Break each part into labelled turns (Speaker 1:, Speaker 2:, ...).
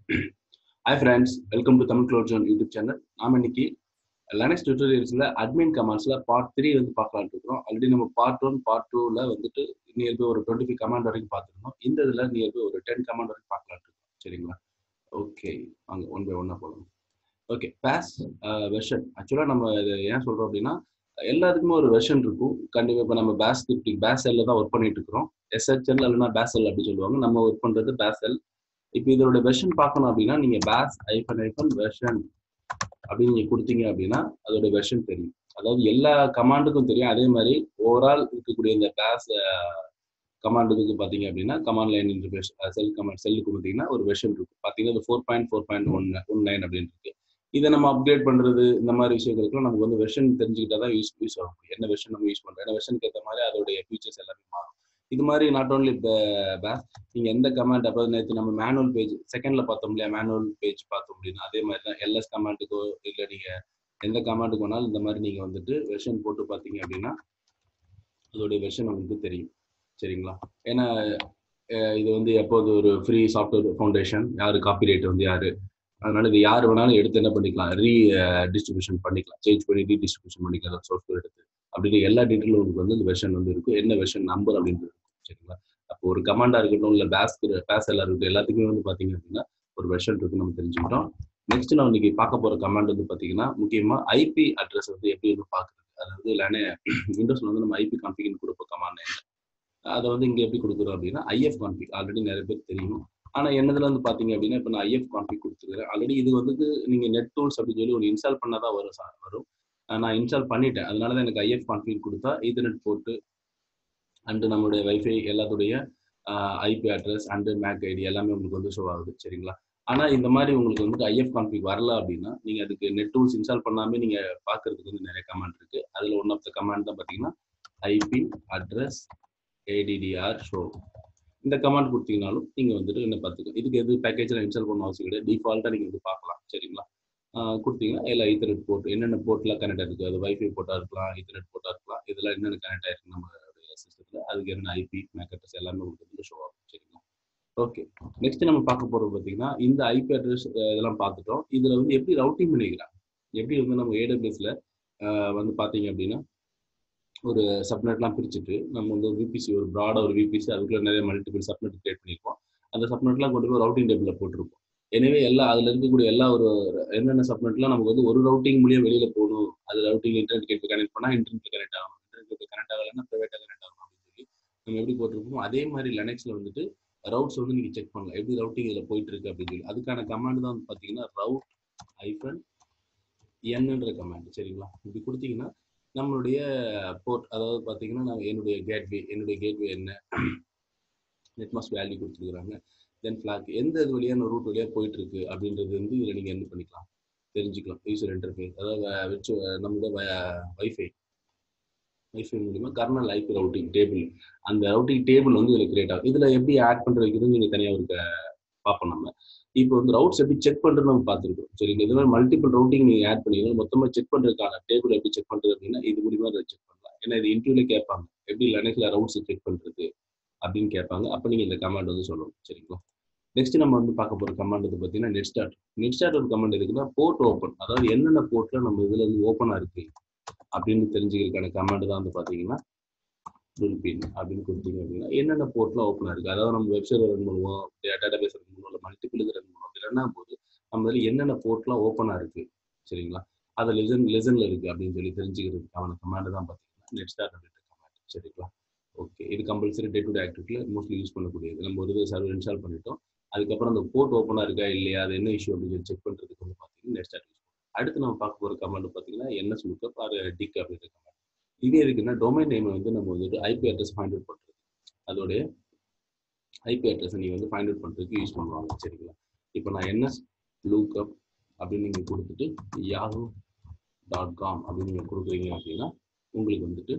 Speaker 1: hi friends welcome to Tamil cloud zone YouTube channel நாம இன்னைக்கு Linux டியூட்டோரியல்ஸ்ல அட்மின் கமாண்ட்ஸ்ல பார்ட் த்ரீ வந்து பார்க்கலாம்னு இருக்கிறோம் ஆல்ரெடி நம்ம பார்ட் ஒன் பார்ட் டூல வந்துட்டு நியர்பை ஒரு டுவெண்ட்டி ஃபைவ் கமாண்ட் வரைக்கும் பார்த்துருந்தோம் இந்த இதுல நியர்பை ஒரு டென் கமாண்ட் வரைக்கும் பார்க்கலாம்னு இருக்கோம் சரிங்களா ஓகே வாங்க ஒன் பை ஒன்னா போகலாம் ஓகே பேஸ் வெர்ஷன் ஆக்சுவலாக நம்ம இது ஏன் சொல்றோம் அப்படின்னா எல்லாத்துக்குமே ஒரு வெர்ஷன் இருக்கும் கண்டிப்பாக இப்போ நம்ம பேஸ் ஸ்கிரிப்டிங் பேஸ் எல்ல தான் ஒர்க் பண்ணிட்டு இருக்கிறோம் எஸ்ஹெச்எல் இல்லைன்னா பேஸ் எல் அப்படி சொல்லுவாங்க நம்ம ஒர்க் பண்றது பேஸ் எல் இப்போ இதோட வெர்ஷன் பார்க்கணும் அப்படின்னா நீங்க பேஸ் ஐஃபன் ஐஃபன் வெர்ஷன் அப்படின்னு நீங்க கொடுத்தீங்க அப்படின்னா அதோட வெர்ஷன் தெரியும் அதாவது எல்லா கமாண்டுக்கும் தெரியும் அதே மாதிரி ஓவரால் இருக்கக்கூடிய இந்த பேஸ் கமாண்டுக்கு பார்த்தீங்க அப்படின்னா command line interface shell command செல்லுக்கு பார்த்தீங்கன்னா ஒரு வெர்ஷன் இருக்கும் பார்த்தீங்கன்னா அது four point four point one one nine அப்படின்னு இருக்கு இதை நம்ம அப்டேட் பண்றது இந்த மாதிரி விஷயங்களுக்குலாம் நமக்கு வந்து வெர்ஷன் தெரிஞ்சுக்கிட்டா தான் யூஸ் யூஸ் ஆகும் என்ன வெர்ஷன் நம்ம யூஸ் பண்றோம் ஏன்னா வெர்ஷனுக்கு ஏற்ற மாதிரி அதோடைய ஃபீச்சர்ஸ் எல்லாமே மாறும் இது மாதிரி நாட் ஓன்லி பேஸ் நீங்க எந்த கமெண்ட் அப்போ நேற்று நம்ம மேனுவல் பேஜ் செகண்ட்ல பார்த்தோம் இல்லையா மேனுவல் பேஜ் பார்த்தோம் அப்படின்னா அதே மாதிரி தான் எல்எஸ் கமெண்ட்டுக்கோ இல்லை நீங்க எந்த கமெண்ட்டுக்கு வேணாலும் இந்த மாதிரி நீங்க வந்துட்டு வெர்ஷன் போட்டு பார்த்தீங்க அப்படின்னா அதோடைய வெர்ஷன் உங்களுக்கு தெரியும் சரிங்களா ஏன்னா இது வந்து எப்போது ஒரு ஃப்ரீ சாஃப்ட்வேர் ஃபவுண்டேஷன் யாரு காப்பிரைட் வந்து யாரு அதனால இது யார் வேணாலும் எடுத்து என்ன பண்ணிக்கலாம் ரீ டிஸ்ட்ரிபியூஷன் பண்ணிக்கலாம் சேஞ்ச் பண்ணி ரீ டிஸ்ட்ரிபியூஷன் பண்ணிக்கலாம் சாஃப்ட்வேர் எடுத்து அப்படின்னு எல்லா டீட்டெயிலும் உங்களுக்கு வந்து இந்த வெர்ஷன் வந்து இருக்கும் என்ன வெர்ஷன் நம்பர் அப்படின்றது சரிங்களா அப்போ ஒரு கமாண்டா இருக்கட்டும் இல்லை பேஸ் பேஸ் எல்லாம் இருக்கட்டும் எல்லாத்துக்குமே வந்து பார்த்தீங்க அப்படின்னா ஒரு வெர்ஷன் இருக்கு நம்ம தெரிஞ்சுக்கிட்டோம் நெக்ஸ்ட் நான் இன்னைக்கு பார்க்க போற கமாண்ட் வந்து பார்த்தீங்கன்னா முக்கியமா ஐபி அட்ரஸ் வந்து எப்படி வந்து பார்க்குறது அதாவது இல்லைனே விண்டோஸ்ல வந்து நம்ம ஐபி கான்ஃபிக்னு கொடுப்போம் கமாண்ட் அதை வந்து இங்கே எப்படி கொடுக்குறோம் அப்படின்னா ஐஎஃப் கான்ஃபிக் ஆல்ரெடி நிறைய பேர் தெரியும் ஆனால் என்னதுல வந்து பார்த்தீங்க அப்படின்னா இப்போ நான் ஐஎஃப் கான்ஃபிக் கொடுத்துருக்கேன் ஆல்ரெடி இது வந்து நீங்கள் நெட் டூல்ஸ் அப்படின்னு சொல்லி ஒன்று இன்ஸ்டால் பண்ணால் தான் வரும் வரும் நான் இன்ஸ்டால் பண்ணிட்டேன் அதனால தான் எனக்கு ஐஎஃப் கான்ஃபிக் கொடுத்தா ஈத்தர்நெட் போட்டு அண்டு நம்மளுடைய வைஃபை எல்லாத்துடைய IP address and mac ID எல்லாமே உங்களுக்கு வந்து ஷோ ஆகுது சரிங்களா ஆனால் இந்த மாதிரி உங்களுக்கு வந்து ஐஎஃப் கான்ஃபிக் வரல அப்படின்னா நீங்கள் அதுக்கு நெட் டூல்ஸ் இன்ஸ்டால் பண்ணாமே நீங்கள் பார்க்கறதுக்கு வந்து நிறைய கமாண்ட் இருக்குது அதில் ஒன் ஆஃப் த கமாண்ட் தான் பார்த்தீங்கன்னா ஐபி அட்ரஸ் ஏடிடிஆர் ஷோ இந்த கமாண்ட் கொடுத்தீங்கனாலும் நீங்கள் வந்துட்டு என்ன பார்த்துக்கோ இதுக்கு எது பேக்கேஜில் இன்ஸ்டால் பண்ண அவசியம் கிடையாது டிஃபால்ட்டாக நீங்கள் வந்து பார்க்கலாம் சரிங்களா கொடுத்தீங்கன்னா எல்லா ஈத்தர்நெட் போர்ட் என்னென்ன போர்ட்லாம் கனெக்ட் ஆயிருக்கு அது வைஃபை போர்ட்டாக இருக்கலாம் ஈத்தர்நெட் போர்ட்டாக இருக்கலாம் இதெல்லாம் என்னென்ன கனெக்ட் ஆயிருக்கு நம்மளுடைய சிஸ்டத்தில் அதுக்கு என்ன ஐபி மேக் அட்ரஸ் எல்லாமே உங்களுக்கு வந்து ஷோ ஆகும் சரிங்களா ஓகே நெக்ஸ்ட் நம்ம பார்க்க போகிறது பார்த்தீங்கன்னா இந்த ஐபி அட்ரஸ் இதெல்லாம் பார்த்துட்டோம் இதில் வந்து எப்படி ரவுட்டிங் பண்ணிக்கிறாங்க எப்படி வந்து நம்ம ஏடபிள்யூஎஸ்ல வந்து பார்த்தீங்க அப்படின்னா ஒரு சப்நெட்லாம் பிரிச்சுட்டு நம்ம வந்து விபிசி ஒரு ப்ராடாக ஒரு விபிசி அதுக்குள்ள நிறைய மல்டிபிள் சப்நெட் கிரியேட் பண்ணியிருப்போம் அந்த சப்நெட்லாம் கொண்டு போய் ரவுட்டிங் டேபிளில் போட்டிருப்போம் எனவே எல்லா அதில் இருக்கக்கூடிய எல்லா ஒரு என்னென்ன சப்நெட்லாம் நமக்கு வந்து ஒரு ரவுட்டிங் மூலியம் வெளியில போகணும் அது ரவுட்டிங் இன்டர்நெட் கேட்டு கனெக்ட் பண்ணால் இன்டர்நெட் கனெக்ட் ஆகணும் இன்டர்நெட் கனெக்ட் ஆகலைன்னா ப்ரைவேட்டாக கனெக்ட் ஆகணும் அப்படின்னு சொல்லி நம்ம எப்படி போட்டிருப்போம் அதே மாதிரி லெனக்ஸில் வந்துட்டு ரவுட்ஸ் வந்து நீங்கள் செக் பண்ணலாம் எப்படி ரவுட்டிங் இதில் போயிட்டு இருக்கு அப்படின்னு சொல்லி அதுக்கான கமாண்ட் தான் வந்து பார்த்தீங்கன்னா ரவுட் ஐஃபன் என்னன்ற கமாண்ட் சரிங்களா இப்படி கொடுத்தீங்கன்னா நம்மளுடைய போர்ட் அதாவது பார்த்தீங்கன்னா நான் என்னுடைய கேட்வே என்னுடைய கேட்வே என்ன நெட்மாஸ் வேல்யூ கொடுத்துருக்குறாங்க தென் ஃபிளாக் எந்த இது வழியான ரூட் வழியாக போயிட்டு இருக்கு அப்படின்றது வந்து இதில் நீங்கள் என்ன பண்ணிக்கலாம் தெரிஞ்சுக்கலாம் யூசர் இன்டர்ஃபேஸ் அதாவது வச்சு நம்மளோட வைஃபை வைஃபை மூலிமா கர்னல் ஐபி ரவுட்டிங் டேபிள் அந்த ரவுட்டிங் டேபிள் வந்து இதில் கிரியேட் ஆகும் இதில் எப்படி ஆட் பண்ணுற வைக்கிறது நீங்கள் தனியாக இருக்க பார்ப்போம் நம்ம இப்போ வந்து ரவுட்ஸ் எப்படி செக் பண்ணுறது நம்ம பார்த்துருக்கோம் சரிங்க இது மாதிரி மல்டிபிள் ரவுட்டிங் நீங்கள் ஆட் பண்ணிக்கணும் மொத்தமாக செக் பண்ணுறதுக்கான டேபிள் எப்படி செக் பண்ணுறது அப்படின்னா இது மூலிமா அதை செக் பண்ணலாம் ஏன்னா இது இன்டர்வியூல கேட்பாங்க எப்படி லெனக்ஸில் ரவுட்ஸ் செக் பண்ணுறது அப்படின்னு கேட்பாங்க அப்போ நீங்கள் இந்த கமாண்ட் வந்து சொல்லணும் சரிங்களா நெக்ஸ்ட் நம்ம வந்து பார்க்க போகிற கமாண்ட் வந்து பார்த்தீங்கன்னா நெட் ஸ்டார்ட் நெட் ஸ்டார்ட் ஒரு கமாண்ட் எதுக்குன்னா போர்ட் ஓப்பன் அதாவது என்னென்ன போர்ட்டில் நம்ம இதில் வந்து ஓப்பனாக இருக்கு அப்படின்னு தெரிஞ்சுக்கிறதுக்கான கமாண்ட் தான் வந்து பார்த்தீங்கன்னா பின் அப்படின்னு கொடுத்தீங்க அப்படின்னா என்னென்ன போர்ட்லாம் ஓப்பனாக இருக்குது அதாவது நம்ம வெப்சைட் ரன் பண்ணுவோம் டேட்டா பேஸ் ரன் பண்ணுவோம் இல்லை மல்டிபிள் இது ரன் பண்ணுவோம் அப்படி ரன் போது நம்ம இதில் என்னென்ன போர்ட்லாம் ஓப்பனாக இருக்குது சரிங்களா அதை லெசன் லெசனில் இருக்குது அப்படின்னு சொல்லி தெரிஞ்சுக்கிறதுக்கான கமாண்ட் தான் பார்த்தீங்கன்னா நெட் ஸ்டார்ட் அப்படின்ற கமாண்ட் சரிங்களா ஓகே இது கம்பல்சரி டே டு டே ஆக்டிவிட்டியில் மோஸ்ட்லி யூஸ் பண்ணக்கூடியது நம்ம ஒரு சர்வர் இன்ஸ்டால் பண்ணிட்டோம் அதுக்கப்புறம் அந்த போர்ட் ஓப்பனாக இருக்கா இல்லையா அது என்ன இஷ்யூ அப்படின்னு சொல்லி செக் பண்ணுறதுக்கு வந்து பார்த்தீங்கன்னா நெட் ஸ்டார்ட் யூஸ் அடுத்து நம்ம பார்க்க போகிற கமாண்ட் பார்த்தீங்கன்னா என்எஸ் லுக்கப் ஆர் டிக் அப்படின்ற கமாண்ட் இது எதுக்குன்னா டொமைன் நேம் வந்து நம்ம வந்துட்டு ஐபி அட்ரஸ் ஃபைண்ட் அவுட் பண்ணுறது அதோடைய ஐபி அட்ரஸை நீங்கள் வந்து ஃபைண்ட் அவுட் பண்ணுறதுக்கு யூஸ் பண்ணுவாங்க சரிங்களா இப்போ நான் என்எஸ் லுக்கப் அப்படின்னு நீங்கள் கொடுத்துட்டு யாஹூ டாட் காம் அப்படின்னு நீங்கள் கொடுக்குறீங்க அப்படின்னா உங்களுக்கு வந்துட்டு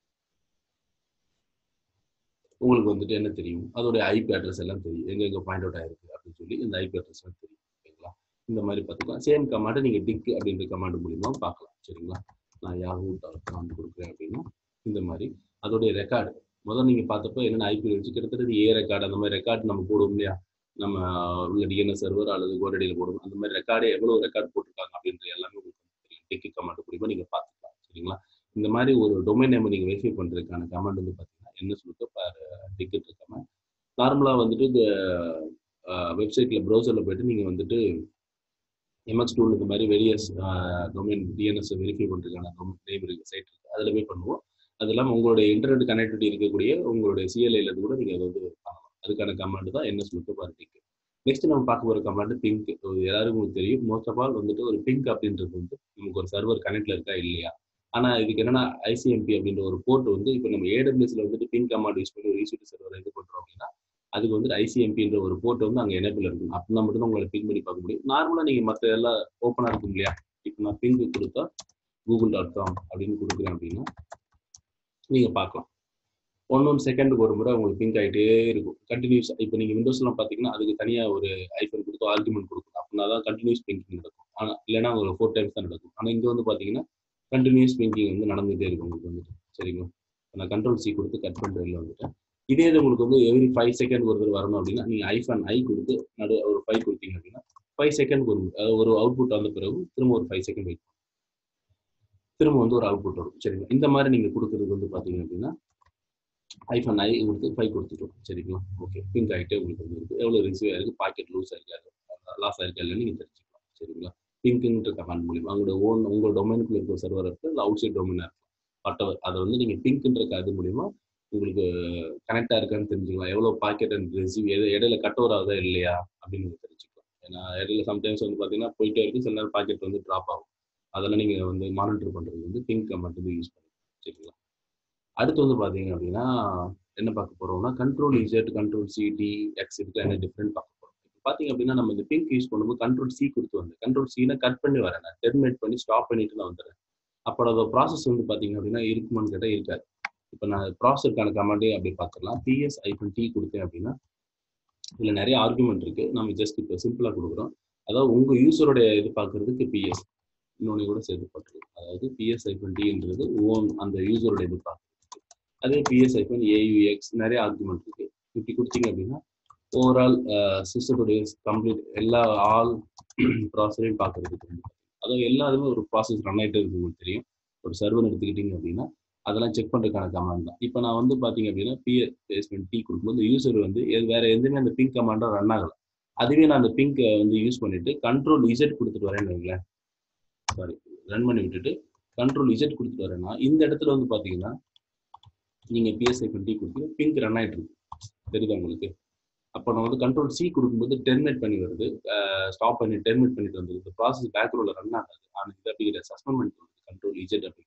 Speaker 1: உங்களுக்கு வந்துட்டு என்ன தெரியும் அதோடைய ஐபி அட்ரஸ் எல்லாம் தெரியும் எங்க எங்க பாயிண்ட் அவுட் ஆயிருக்கு அப்படின்னு சொல்லி இந்த ஐபி அட்ரஸ் எல்லாம் தெரியும் ஓகேங்களா இந்த மாதிரி பார்த்துக்கலாம் சேம் கமாண்டை நீங்க டிக் அப்படின்ற கமாண்ட் மூலியமா பார்க்கலாம் சரிங்களா நான் யாஹூ டாட் காம் கொடுக்குறேன் அப்படின்னா இந்த மாதிரி அதோடைய ரெக்கார்டு முதல்ல நீங்க பார்த்தப்போ என்னென்ன ஐபி வச்சு கிட்டத்தட்ட ஏ ரெக்கார்டு அந்த மாதிரி ரெக்கார்டு நம்ம போடுவோம் இல்லையா நம்ம உள்ள டிஎன்எஸ் சர்வர் அல்லது கோரடியில் போடணும் அந்த மாதிரி ரெக்கார்டே எவ்வளோ ரெக்கார்ட் போட்டிருக்காங்க அப்படின்ற எல்லாமே உங்களுக்கு தெரியும் டிக்கி கமெண்ட் மூலியமா நீங்கள் பார்த்துக்கலாம் சரிங்களா இந்த மாதிரி ஒரு டொமைன் நேம் நீங்கள் வெரிஃபை பண்ணுறதுக்கான கமெண்ட் வந்து பார்த்தீங்கன்னா என்ன சொல்லுங்க பார் டிக்கெட் இருக்காம நார்மலாக வந்துட்டு இந்த வெப்சைட்டில் ப்ரௌசரில் போயிட்டு நீங்கள் வந்துட்டு எம்எக்ஸ் டூல் இந்த மாதிரி வெளியே டொமைன் டிஎன்எஸ் வெரிஃபை பண்ணுறதுக்கான நேம் இருக்கு சைட் இருக்குது அதில் போய் பண்ணுவோம் அது இல்லாமல் உங்களுடைய இன்டர்நெட் கனெக்டிவிட்டி இருக்கக்கூடிய உங்களுடைய சிஎல்ஐல கூட நீங்கள் அதை வந்து பண்ணலாம் அதுக்கான கமாண்ட் தான் என்ன சொல்லுங்க பார்ட்டிக்கு நெக்ஸ்ட் நம்ம பார்க்க போகிற கமாண்ட் பிங்க் எல்லாருக்கும் உங்களுக்கு தெரியும் மோஸ்ட் ஆஃப் ஆல் வந்துட்டு ஒரு பிங்க் அப்படின்றது வந்து நமக்கு ஒரு சர்வர் கனெக்ட்ல இருக்கா இல்லையா ஆனால் இதுக்கு என்னன்னா ஐசிஎம்பி அப்படின்ற ஒரு போர்ட் வந்து இப்போ நம்ம ஏடபிள்யூஸ்ல வந்துட்டு பிங்க் கமாண்ட் யூஸ் பண்ணி ஒரு ஈஸ்வரி சர்வர் இது பண்ணுறோம் அப்படின்னா அதுக்கு வந்து ஐசிஎம்பின்ற ஒரு போர்ட் வந்து அங்கே எனேபிள் இருக்கும் அப்படின்னா மட்டும் தான் உங்களை பிங்க் பண்ணி பார்க்க முடியும் நார்மலாக நீங்கள் மற்ற எல்லாம் ஓப்பனாக இருக்கும் இல்லையா இப்போ நான் பிங்க் கொடுத்தா கூகுள் டாட் காம் அப்படின்னு கொடுக்குறேன் அப்படின்னா நீங்கள் பார்க்கலாம் ஒன் ஒன் செகண்டுக்கு ஒரு முறை உங்களுக்கு பிங்க் ஆகிட்டே இருக்கும் கண்டினியூஸ் இப்போ நீங்கள் விண்டோஸ்லாம் பார்த்தீங்கன்னா அதுக்கு தனியாக ஒரு ஐஃபோன் கொடுத்து ஆர்குமெண்ட் கொடுக்கும் அப்படின்னா தான் கண்டினியூஸ் பிங்கிங் நடக்கும் ஆனால் இல்லைன்னா ஒரு ஃபோர் டைம்ஸ் தான் நடக்கும் ஆனால் இங்கே வந்து பார்த்தீங்கன்னா கண்டினியூஸ் பிங்கிங் வந்து நடந்துகிட்டே இருக்கும் உங்களுக்கு வந்துட்டு சரிங்களா நான் கண்ட்ரோல் சி கொடுத்து கட் பண்ணுறதுல வந்துட்டேன் இதே இது உங்களுக்கு வந்து எவ்ரி ஃபைவ் செகண்ட் ஒரு தடவை வரணும் அப்படின்னா நீங்கள் ஐஃபோன் ஐ கொடுத்து நடு ஒரு ஃபைவ் கொடுத்தீங்க அப்படின்னா ஃபைவ் செகண்ட் ஒரு ஒரு அவுட்புட் வந்த பிறகு திரும்ப ஒரு ஃபைவ் செகண்ட் வெயிட் திரும்ப வந்து ஒரு அவுட்புட் வரும் சரிங்களா இந்த மாதிரி நீங்கள் கொடுக்குறது வந்து பார்த்தீங்க அப்படின்னா ஐஃபோன் ஐ கொடுத்து ஃபைவ் கொடுத்துட்டோம் சரிங்களா ஓகே பிங்க் ஆகிட்டே உங்களுக்கு வந்து இருக்குது எவ்வளோ ரிசீவ் ஆயிருக்கு பாக்கெட் லூஸ் ஆயிருக்காது லாஸ் ஆயிருக்கா இல்லைன்னு நீங்கள் தெரிஞ்சுக்கலாம் சரிங்களா பிங்க்ன்ற கமாண்ட் மூலியமா உங்களோட ஓன் உங்கள் டொமைனுக்குள்ள இருக்கிற சர்வர் இருக்கு இல்லை அவுட் சைட் டொமைனாக இருக்கும் பட்டவர் அதை வந்து நீங்கள் பிங்க்ன்ற அது மூலியமா உங்களுக்கு கனெக்டாக இருக்கான்னு தெரிஞ்சுக்கலாம் எவ்வளோ பாக்கெட் அண்ட் ரிசீவ் எது இடையில கட் ஓவர் ஆகுதா இல்லையா அப்படின்னு நீங்கள் தெரிஞ்சுக்கலாம் ஏன்னா இடையில சம்டைம்ஸ் வந்து பார்த்தீங்கன்னா போயிட்டே இருக்கு சில நேரம் பாக்கெட் வந்து ட்ராப் ஆகும் அதெல்லாம் நீங்கள் வந்து மானிட்டர் பண்ணுறது வந்து பிங்க் கமெண்ட் வந்து யூஸ் பண்ணுங்க சரிங்களா அடுத்து வந்து பார்த்தீங்க அப்படின்னா என்ன பார்க்க போகிறோம்னா control Z control C D X இருக்கு என்ன டிஃப்ரெண்ட் பார்க்க போகிறோம் இப்போ பார்த்தீங்க அப்படின்னா நம்ம இந்த பிங்க் யூஸ் பண்ணும்போது கண்ட்ரோல் சி கொடுத்து வந்து கண்ட்ரோல் சினா கட் பண்ணி வரேன் நான் டெர்மினேட் பண்ணி ஸ்டாப் பண்ணிட்டு நான் வந்துடுறேன் அப்போ அதோட ப்ராசஸ் வந்து பார்த்தீங்க அப்படின்னா இருக்குமான்னு கேட்டால் இருக்காது இப்போ நான் ப்ராசஸருக்கான கமாண்டே அப்படி பார்த்துடலாம் பிஎஸ் ஐஃபன் டி கொடுத்தேன் அப்படின்னா இதில் நிறைய ஆர்குமெண்ட் இருக்கு நம்ம ஜஸ்ட் இப்போ சிம்பிளாக கொடுக்குறோம் அதாவது உங்கள் யூசருடைய இது பார்க்கறதுக்கு பிஎஸ் இன்னொன்று கூட சேர்த்து போட்டுருக்கோம் அதாவது பிஎஸ் ஐஃபன் டின்றது ஓன் அந்த யூசரோட இது பார்க்குறது அதே பிஎஸ் ஐஃபன் ஏயுஎக்ஸ் நிறைய ஆர்குமெண்ட் இருக்கு இப்படி கொடுத்தீங்க அப்படின்னா ஓவரால் சிஸ்டத்துடைய கம்ப்ளீட் எல்லா ஆல் ப்ராசரையும் பார்க்கறதுக்கு வந்து அதாவது எல்லாருமே ஒரு ப்ராசஸ் ரன் ஆகிட்டே இருக்கு உங்களுக்கு தெரியும் ஒரு சர்வர் எடுத்துக்கிட்டீங்க அப்படின்னா அதெல்லாம் செக் பண்ணுறதுக்கான கமாண்ட் தான் இப்போ நான் வந்து பார்த்தீங்க அப்படின்னா பிஎஸ் பேஸ்மெண்ட் டி கொடுக்கும்போது யூசர் வந்து வேற எதுவுமே அந்த பிங்க் கமாண்டாக ரன் ஆகலை அதுவே நான் அந்த பிங்க் வந்து யூஸ் பண்ணிட்டு கண்ட்ரோல் இசட் கொடுத்துட்டு வரேன்னு வைங்களேன் சாரி ரன் பண்ணி விட்டுட்டு கண்ட்ரோல் இசட் கொடுத்துட்டு வரேன்னா இந்த இடத்துல வந்து பார்த்தீங்கன்னா நீங்கள் பிஎஸ்ஐ டி கொடுத்து பிங்க் ரன் ஆகிட்டு இருக்கு தெரியுதா உங்களுக்கு அப்போ நான் வந்து கண்ட்ரோல் சி கொடுக்கும்போது டெர்மினேட் பண்ணி வருது ஸ்டாப் பண்ணி டெர்மினேட் பண்ணிட்டு வந்துருது ப்ராசஸ் பேக்ரவுண்டில் ரன் ஆகாது ஆனால் இது அப்படி கிடையாது சஸ்பெண்ட் பண்ணிட்டு வருது கண்ட்ரோல் இஜெட் அப்படிங்கிறது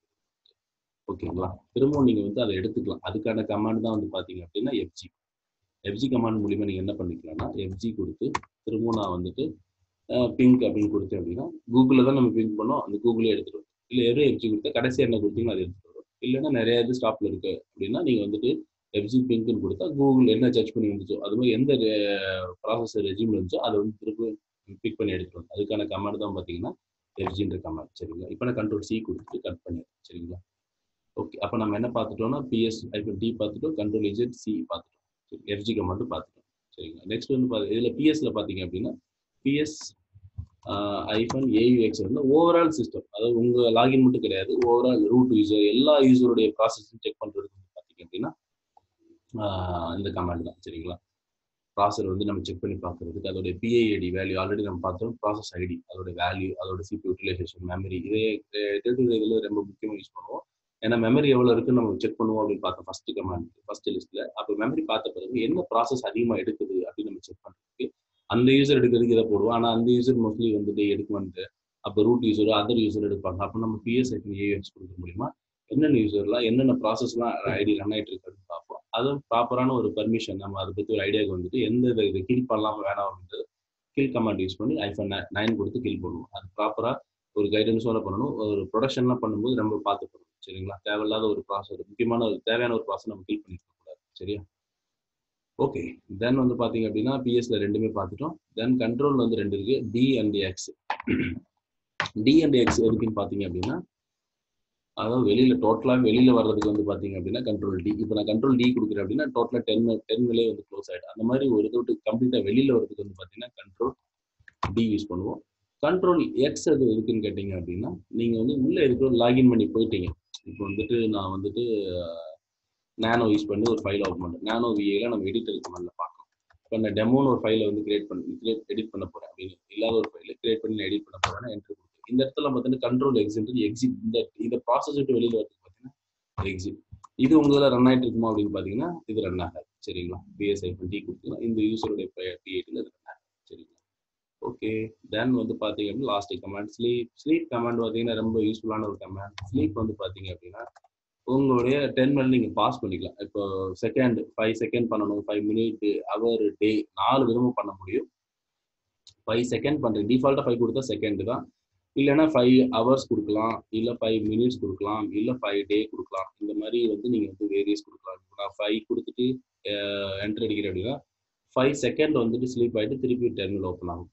Speaker 1: ஓகேங்களா திரும்பவும் நீங்கள் வந்து அதை எடுத்துக்கலாம் அதுக்கான கமாண்ட் தான் வந்து பார்த்தீங்க அப்படின்னா எஃப்ஜி எஃப்ஜி கமாண்ட் மூலியமாக நீங்கள் என்ன பண்ணிக்கலாம்னா எஃப்ஜி கொடுத்து திரும்பவும் நான் வந்துட்டு பிங்க் அப்படின்னு கொடுத்தேன் அப்படின்னா கூகுளில் தான் நம்ம பிங்க் பண்ணோம் அந்த கூகுளே எடுத்துகிட்டு வரும் இல்லை எவ்வளோ எஃப்ஜி கொடுத்தா கடைசி என்ன கொடுத்தீங்களோ அது எடுத்துகிட்டு வரும் இல்லைன்னா நிறைய இது ஸ்டாப்பில் இருக்கு அப்படின்னா நீங்கள் வந்துட்டு எஃப்ஜி பிங்க்னு கொடுத்தா கூகுள் என்ன சர்ச் பண்ணி வந்துச்சோ அது மாதிரி எந்த ப்ராசஸர் ரெஜியூம் இருந்துச்சோ அதை வந்து திரும்ப பிக் பண்ணி எடுத்துட்டு வந்து அதுக்கான கமாண்ட் தான் பார்த்தீங்கன்னா எஃப்ஜின்ற கமாண்ட் சரிங்களா இப்போ நான் கண்ட்ரோல் சி கொடுத்துட்டு கட் பண்ணிடுறேன் சரிங்களா ஓகே அப்போ நம்ம என்ன பார்த்துட்டோம்னா பிஎஸ் ஐபன் டி பார்த்துட்டோம் கண்ட்ரோல் இஜெட் சி பார்த்துட்டோம் சரி எஃப்ஜி கமாண்டும் பார்த்துட்டோம் சரிங்களா நெக்ஸ்ட் வந்து பார்த்து இதில் பிஎஸ்ல பார்த்தீங்க அப்படின்னா பிஎஸ் ஐஃபன் ஏயுஎக்ஸ் வந்து ஓவரால் சிஸ்டம் அதாவது உங்கள் லாகின் மட்டும் கிடையாது ஓவரால் ரூட் யூசர் எல்லா யூசருடைய ப்ராசஸும் செக் பண்ணுறதுக்கு வந்து பார்த்தீங்க அப்படின்னா இந்த கமாண்ட் தான் சரிங்களா ப்ராசர் வந்து நம்ம செக் பண்ணி பார்க்கறதுக்கு அதோட பிஐடி வேல்யூ ஆல்ரெடி நம்ம பார்த்தோம் ப்ராசஸ் ஐடி அதோட வேல்யூ அதோட சிபி யூட்டிலைசேஷன் மெமரி இதே இதில் ரொம்ப முக்கியமாக யூஸ் பண்ணுவோம் ஏன்னா மெமரி எவ்வளோ இருக்குன்னு நம்ம செக் பண்ணுவோம் அப்படின்னு பார்த்தோம் ஃபர்ஸ்ட் கமாண்ட் ஃபர்ஸ்ட் லிஸ்ட்ல அப்போ மெமரி பார்த்த பிறகு என்ன ப்ராசஸ் அதிகமாக எடுக்குது அப்படின்னு நம்ம செக் பண்ணுறதுக்கு அந்த யூசர் எடுக்கிறதுக்கு இதை போடுவோம் ஆனால் அந்த யூசர் மோஸ்ட்லி வந்துட்டு எடுக்குமான்ட்டு அப்போ ரூட் யூசர் அதர் யூசர் எடுப்பாங்க அப்போ நம்ம பிஎஸ் ஏஎக்ஸ் கொடுக்க மூலியமா என்னென்ன யூசர்லாம் என்னென்ன ப்ராசஸ்லாம் ஐடி ரன் ஆகிட்டு இருக்குன்னு பார்ப்போம் அதுவும் ப்ராப்பரான ஒரு பர்மிஷன் நம்ம அதை பற்றி ஒரு ஐடியாவுக்கு வந்துட்டு எந்த இதை இதை கில் பண்ணலாமா வேணாம் அப்படின்றது கில் கமாண்ட் யூஸ் பண்ணி ஐஃபோன் நைன் கொடுத்து கில் பண்ணுவோம் அது ப்ராப்பராக ஒரு கைடன்ஸோட பண்ணணும் ஒரு ப்ரொடக்ஷன்லாம் பண்ணும்போது நம்ம பார்த்து பண்ணணும் சரிங்களா தேவையில்லாத ஒரு ப்ராசஸ் முக்கியமான ஒரு தேவையான ஒரு ப்ராசஸ் நம்ம கில் பண்ணிக்க கூடாது சரியா ஓகே தென் வந்து பார்த்தீங்க அப்படின்னா பிஎஸ்ல ரெண்டுமே பார்த்துட்டோம் தென் கண்ட்ரோல் வந்து ரெண்டு இருக்கு D and X D and X எதுக்குன்னு பார்த்தீங்க அப்படின்னா அதாவது வெளியில டோட்டலா வெளியில வர்றதுக்கு வந்து பாத்தீங்க அப்படின்னா கண்ட்ரோல் டி இப்போ நான் கண்ட்ரோல் டி கொடுக்குறேன் அப்படின்னா டோட்டலா டென் டென்களே வந்து க்ளோஸ் ஆயிடும் அந்த மாதிரி ஒரு இதை விட்டு கம்ப்ளீட்டா வெளியில வர்றதுக்கு வந்து பாத்தீங்கன்னா கண்ட்ரோல் டி யூஸ் பண்ணுவோம் கண்ட்ரோல் எக்ஸ் எது இருக்குன்னு கேட்டீங்க அப்படின்னா நீங்க வந்து உள்ள இருக்கிற லாகின் பண்ணி போயிட்டீங்க இப்போ வந்துட்டு நான் வந்துட்டு நேனோ யூஸ் பண்ணி ஒரு ஃபைல் ஓப்பன் பண்ணுறேன் நேனோ விஏல நம்ம எடிட்டர் கமெண்ட்ல பார்க்கலாம் இப்போ நான் டெமோன்னு ஒரு ஃபைலை வந்து கிரியேட் பண்ணி கிரியேட் எடிட் பண்ண போறேன் அப்படின்னு இல்லாத ஒரு ஃபைலை கிரியேட் பண்ணி நான் எடிட் பண்ண போறேன்னா என்ட்ரு கொடுத்து இந்த இடத்துல பார்த்தீங்கன்னா கண்ட்ரோல் எக்ஸிட் எக்ஸிட் இந்த இந்த ப்ராசஸ் விட்டு வெளியில வரதுக்கு பார்த்தீங்கன்னா எக்ஸிட் இது உங்க இதில் ரன் ஆயிட்டு இருக்குமா அப்படின்னு பார்த்தீங்கன்னா இது ரன் ஆகாது சரிங்களா பிஎஸ்ஐ டி கொடுத்தீங்கன்னா இந்த யூசருடைய பிஐடியில் இது ரன் ஆகாது சரிங்களா ஓகே தென் வந்து பார்த்தீங்க அப்படின்னா last command sleep sleep command பார்த்தீங்கன்னா ரொம்ப யூஸ்ஃபுல்லான ஒரு கமாண்ட் ஸ்லீப் வந்து பார்த்தீங்க அப்படின்னா உங்களுடைய டென் மினிட் நீங்கள் பாஸ் பண்ணிக்கலாம் இப்போ செகண்ட் ஃபைவ் செகண்ட் பண்ணணும் ஃபைவ் மினிட் அவர் டே நாலு விதமும் பண்ண முடியும் ஃபைவ் செகண்ட் பண்ணுறேன் டிஃபால்ட்டாக ஃபைவ் கொடுத்தா செகண்ட் தான் இல்லைன்னா ஃபைவ் ஹவர்ஸ் கொடுக்கலாம் இல்லை ஃபைவ் மினிட்ஸ் கொடுக்கலாம் இல்லை ஃபைவ் டே கொடுக்கலாம் இந்த மாதிரி வந்து நீங்கள் வந்து வேரியஸ் கொடுக்கலாம் இப்போ நான் ஃபைவ் கொடுத்துட்டு என்ட்ரு அடிக்கிறேன் அப்படின்னா ஃபைவ் செகண்ட் வந்துட்டு ஸ்லீப் ஆகிட்டு திருப்பி டெர்மினல் ஓப்பன் ஆகும்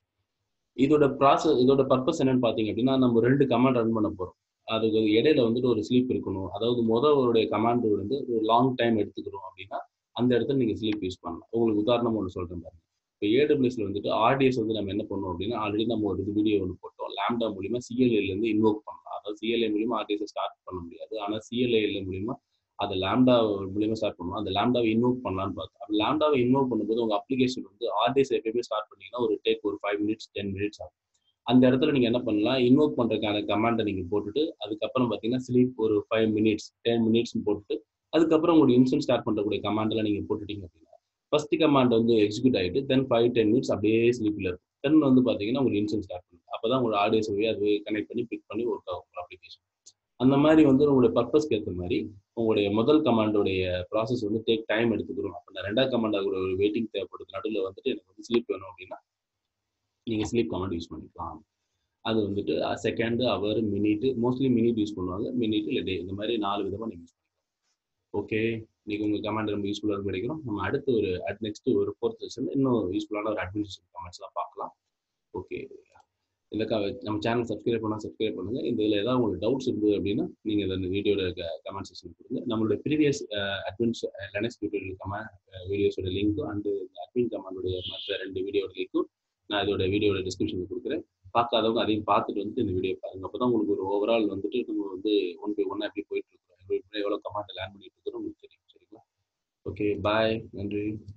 Speaker 1: இதோட ப்ராசஸ் இதோட பர்பஸ் என்னன்னு பார்த்தீங்க அப்படின்னா நம்ம ரெண்டு கமாண்ட் ரன் பண்ண போகிறோம் அதுக்கு இடையில வந்துட்டு ஒரு ஸ்லீப் இருக்கணும் அதாவது முதலுடைய கமாண்ட் வந்து ஒரு லாங் டைம் எடுத்துக்கிறோம் அப்படின்னா அந்த இடத்துல நீங்கள் ஸ்லீப் யூஸ் பண்ணலாம் உங்களுக்கு உதாரணம் ஒன்று சொல்கிறேன் பாருங்க இப்போ ஏடபிள்யூஸ்ல வந்துட்டு ஆர்டிஎஸ் வந்து நம்ம என்ன பண்ணோம் அப்படின்னா ஆல்ரெடி நம்ம ஒரு வீடியோ ஒன்று போட்டோம் லேம்டா மூலியமா சிஎல்ஏலேருந்து இன்வோக் பண்ணலாம் அதாவது சிஎல்ஏ மூலியமா ஆர்டிஎஸ் ஸ்டார்ட் பண்ண முடியாது ஆனால் சிஎல்ஏல மூலியமா அதை லேம்டா மூலியமா ஸ்டார்ட் பண்ணுவோம் அந்த லேம்டாவை இன்வோக் பண்ணலான்னு பார்த்தோம் அப்படி லேம்டாவை இன்வோக் பண்ணும்போது உங்க அப்ளிகேஷன் வந்து ஆர்டிஎஸ் எப்பயுமே ஸ்டார்ட் பண்ணீங்கன்னா ஒரு டேக் ஒரு ஃபைவ் மினிட்ஸ் டென் மினிட்ஸ் ஆகும் அந்த இடத்துல நீங்க என்ன பண்ணலாம் இன்வோக் பண்றதுக்கான கமாண்டை நீங்க போட்டுட்டு அதுக்கப்புறம் பாத்தீங்கன்னா ஸ்லீப் ஒரு ஃபைவ் மினிட்ஸ் டென் மினிட்ஸ் போட்டுட்டு அதுக்கப்புறம் உங்களுடைய இன்சன் ஸ்டார்ட் பண்றக்கூடிய கமாண்டெல்லாம் நீங்க போட்டுட்டீங்க அப்படின்னா ஃபர்ஸ்ட் கமாண்ட் வந்து எக்ஸிக்யூட் ஆகிட்டு தென் ஃபைவ் டென் மினிட்ஸ் அப்படியே ஸ்லீப்ல இருக்கும் தென் வந்து பாத்தீங்கன்னா உங்களுக்கு இன்சன் ஸ்டார்ட் பண்ணும் அப்பதான் உங்களோட ஆடியோஸ் போய் அது கனெக்ட் பண்ணி பிக் பண்ணி ஒர்க் ஆகும் உங்க அப்ளிகேஷன் அந்த மாதிரி வந்து உங்களுடைய பர்பஸ்க்கு ஏற்ற மாதிரி உங்களுடைய முதல் கமாண்டோடைய ப்ராசஸ் வந்து டேக் டைம் எடுத்துக்கிறோம் அப்போ நான் ரெண்டாவது கமாண்ட் ஒரு வெயிட்டிங் தேவைப்படுது நடுவில் வந்துட்டு எனக்கு வந்து ஸ்லீப் வேணும் அப்படின்னா நீங்கள் ஸ்லீப் கமாண்ட் யூஸ் பண்ணிக்கலாம் அது வந்துட்டு second hour minute mostly minute use பண்ணுவாங்க மினிட் இல்லை டே இந்த மாதிரி நாலு விதமாக நீங்கள் யூஸ் பண்ணிக்கலாம் ஓகே இன்னைக்கு உங்கள் கமெண்ட் ரொம்ப யூஸ்ஃபுல்லாக கிடைக்கிறோம் நம்ம அடுத்து ஒரு அட் நெக்ஸ்ட் ஒரு ஃபோர்த் செஷன் இன்னும் யூஸ்ஃபுல்லான ஒரு அட்மினிஸ்ட்ரேஷன் கமெண்ட்ஸ்லாம் பார்க்கலாம் ஓகே இந்த க நம்ம சேனல் சப்ஸ்கிரைப் பண்ணால் சப்ஸ்கிரைப் பண்ணுங்க இந்த இதில் ஏதாவது உங்களுக்கு டவுட்ஸ் இருந்தது அப்படின்னா நீங்கள் இந்த வீடியோட கமெண்ட் செக்ஷன் கொடுங்க நம்மளுடைய previous admins Linux tutorial comment வீடியோஸோட லிங்க்கும் அண்டு அட்மின் கமாண்டுடைய மற்ற ரெண்டு வீடியோட லிங்க்கும் நான் இதோட வீடியோட டிஸ்கிரிப்ஷனில் கொடுக்குறேன் பார்க்காதவங்க அதையும் பார்த்துட்டு வந்துட்டு இந்த வீடியோ பாருங்க அப்போ தான் உங்களுக்கு ஒரு ஓவரால் வந்துட்டு நம்ம வந்து ஒன் பை ஒன்னாக எப்படி போயிட்டு இருக்கிறோம் எவ்வளோ கமாண்ட் லேர்ன் பண்ணிட்டு இருக்கிறோம் உங்களுக்கு தெரியும் சரிங்களா ஓகே பாய் நன்றி